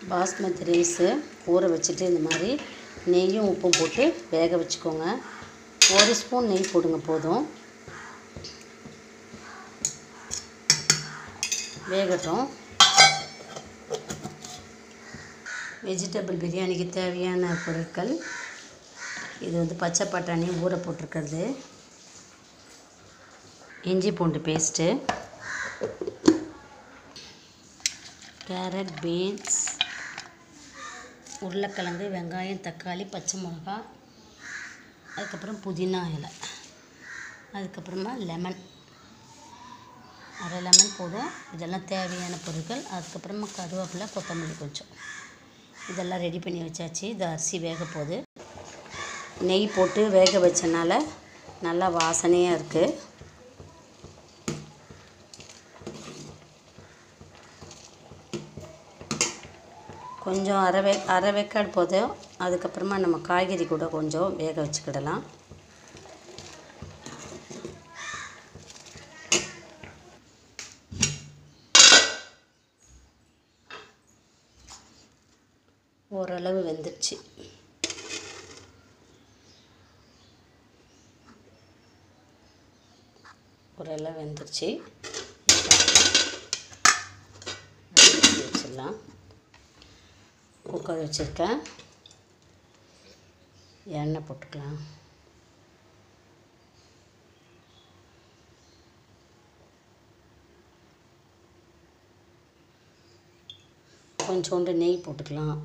basmati rice ஊற வச்சுட்டு இந்த மாதிரி நெய்யும் உப்பும் போட்டு வேக வச்சுக்கோங்க ஒரு ஸ்பூன் நெய் போடுங்க போதும் வேகட்டும் வெஜிடபிள் பிரியாணிக்கு தேவையான பொருட்கள் இது வந்து பச்சை பட்டாணி ஊற போட்டிருக்கிறது இஞ்சி பூண்டு பேஸ்ட்டு கேரட் பீன்ஸ் உருளைக்கிழங்கு வெங்காயம் தக்காளி பச்சை மிளகா அதுக்கப்புறம் புதினா இலை அதுக்கப்புறமா லெமன் அரை லெமன் போதும் இதெல்லாம் தேவையான பொருட்கள் அதுக்கப்புறமா கருவேப்பிலை கொத்தமல்லி கொஞ்சம் இதெல்லாம் ரெடி பண்ணி வச்சாச்சு இது அரிசி வேக போகுது நெய் போட்டு வேக வச்சனால நல்லா வாசனையாக இருக்குது கொஞ்சம் அரை வே அரை வேக்காடு போதும் அதுக்கப்புறமா நம்ம காய்கறி கூட கொஞ்சம் வேக வச்சுக்கிடலாம் ஓரளவு வெந்துடுச்சு ஓரளவு வெந்துருச்சு வச்சிடலாம் குக்கர் வச்சுருக்கேன் எண்ணெய் போட்டுக்கலாம் கொஞ்சோண்டு நெய் போட்டுக்கலாம்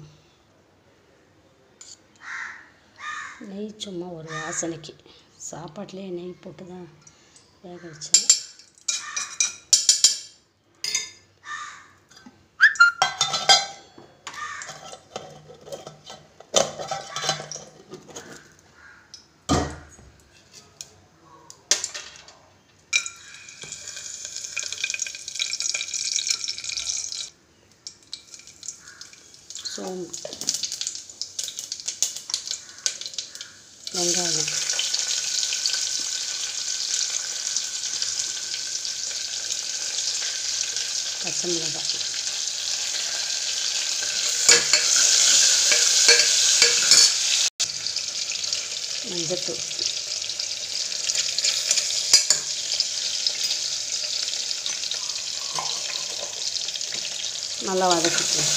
நெய் சும்மா ஒரு வாசனைக்கு சாப்பாட்டிலே நெய் போட்டு தான் வேக வச்சேன் சோம்பு வெங்காயம் பச்சை மிளகாய் மஞ்சத்தூள் நல்லா வதக்கிக்கலாம்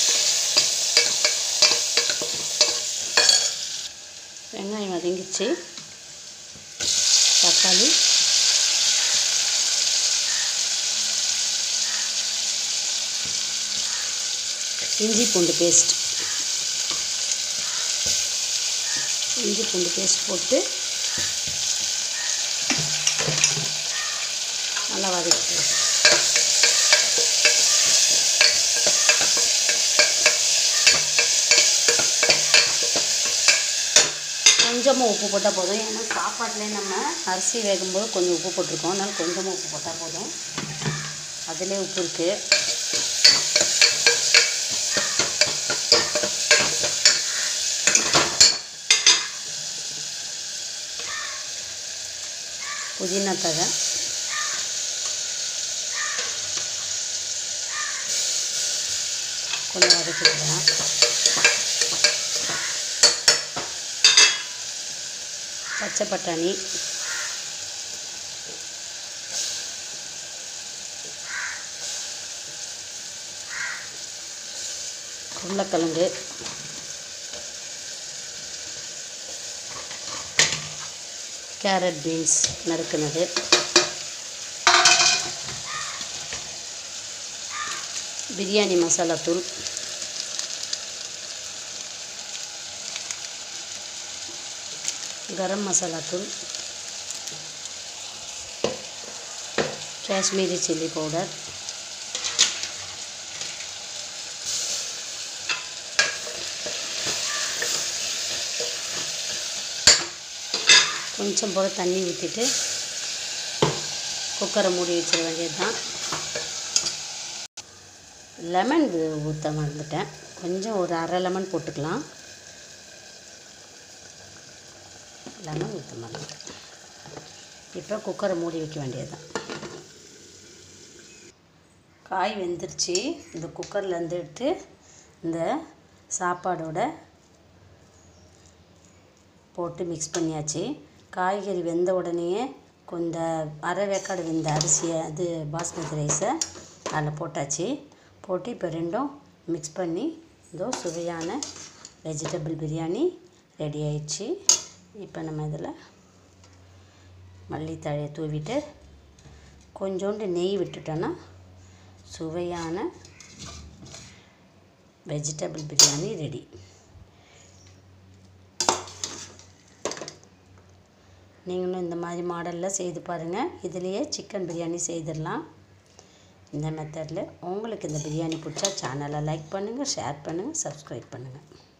வெங்காயம் வதங்கிச்சு தக்காளி இஞ்சி பூண்டு பேஸ்ட் இஞ்சி பூண்டு பேஸ்ட் போட்டு நல்லா வதக்கிக்கலாம் கொஞ்சமாக உப்பு போட்டால் போதும் ஏன்னா சாப்பாட்டிலே நம்ம அரிசி வேகும்போது கொஞ்சம் உப்பு போட்டிருக்கோம் அதனால் கொஞ்சமாக உப்பு போட்டால் போதும் அதிலே உப்பு இருக்குது புதினா தழை கொஞ்சம் வதக்கிக்கலாம் பச்சை பட்டாணி உருளைக்கிழங்கு கேரட் பீன்ஸ் நறுக்குனது பிரியாணி மசாலா தூள் கரம் மசாலா தூள் காஷ்மீரி சில்லி பவுடர் கொஞ்சம் போல் தண்ணி ஊற்றிட்டு குக்கரை மூடி வச்சிட வேண்டியது தான் லெமன் ஊற்ற மறந்துட்டேன் கொஞ்சம் ஒரு அரை லெமன் போட்டுக்கலாம் லெமன் ஊற்ற மறந்துட்டேன் இப்போ குக்கரை மூடி வைக்க வேண்டியது தான் காய் வெந்துருச்சு இந்த குக்கர்லேருந்து எடுத்து இந்த சாப்பாடோட போட்டு மிக்ஸ் பண்ணியாச்சு காய்கறி வெந்த உடனேயே கொஞ்சம் அரை வேக்காடு வெந்த அரிசியை அது பாஸ்மதி ரைஸை அதில் போட்டாச்சு போட்டு இப்போ ரெண்டும் மிக்ஸ் பண்ணி இதோ சுவையான வெஜிடபிள் பிரியாணி ரெடி ஆயிடுச்சு இப்போ நம்ம இதில் மல்லித்தழையை தூவிட்டு கொஞ்சோண்டு நெய் விட்டுட்டோன்னா சுவையான வெஜிடபிள் பிரியாணி ரெடி நீங்களும் இந்த மாதிரி மாடலில் செய்து பாருங்கள் இதுலேயே சிக்கன் பிரியாணி செய்திடலாம் இந்த மெத்தடில் உங்களுக்கு இந்த பிரியாணி பிடிச்சா சேனலை லைக் பண்ணுங்கள் ஷேர் பண்ணுங்கள் சப்ஸ்கிரைப் பண்ணுங்கள்